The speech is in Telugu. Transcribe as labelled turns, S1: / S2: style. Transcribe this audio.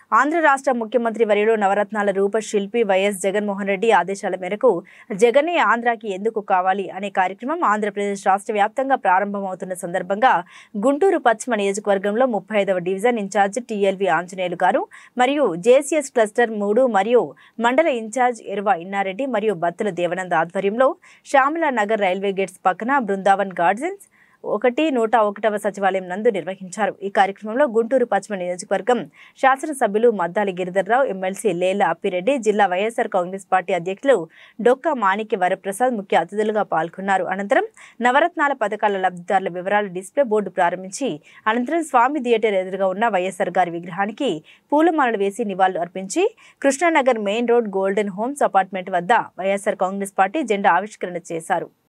S1: ఆంధ్ర రాష్ట్ర ముఖ్యమంత్రి వర్యుడు నవరత్నాల రూప శిల్పి వైఎస్ జగన్మోహన్ రెడ్డి ఆదేశాల మేరకు జగనే ఆంధ్రాకి ఎందుకు కావాలి అనే కార్యక్రమం ఆంధ్రప్రదేశ్ రాష్ట్ర వ్యాప్తంగా ప్రారంభమవుతున్న సందర్భంగా గుంటూరు పశ్చిమ నియోజకవర్గంలో ముప్పై ఐదవ డివిజన్ ఇన్ఛార్జ్ టీఎల్వి ఆంజనేయులు గారు మరియు జేసీఎస్ క్లస్టర్ మూడు మరియు మండల ఇన్ఛార్జ్ ఎరువ ఇన్నారెడ్డి మరియు బత్తుల దేవనంద్ ఆధ్వర్యంలో శ్యామల నగర్ రైల్వే గేట్స్ పక్కన బృందావన్ గార్డెన్స్ ఒకటి నూట ఒకటవ సచివాలయం నందు నిర్వహించారు ఈ కార్యక్రమంలో గుంటూరు పశ్చిమ నియోజకవర్గం శాసనసభ్యులు మద్దాలి గిరిధర్రావు ఎమ్మెల్సీ లేల అప్పిరెడ్డి జిల్లా వైఎస్ఆర్ కాంగ్రెస్ పార్టీ అధ్యక్షులు డొక్కా మాణిక్య వరప్రసాద్ ముఖ్య అతిథులుగా పాల్గొన్నారు అనంతరం నవరత్నాల పథకాల లబ్ధిదారుల వివరాల డిస్ప్లే బోర్డు ప్రారంభించి అనంతరం స్వామి థియేటర్ ఎదురుగా ఉన్న వైఎస్ఆర్ గారి విగ్రహానికి పూలమాలలు వేసి నివాళులు అర్పించి Krishnanagar main road golden homes apartment వద్ద వైఎస్ఆర్ కాంగ్రెస్ పార్టీ జెండా ఆవిష్కరణ చేశారు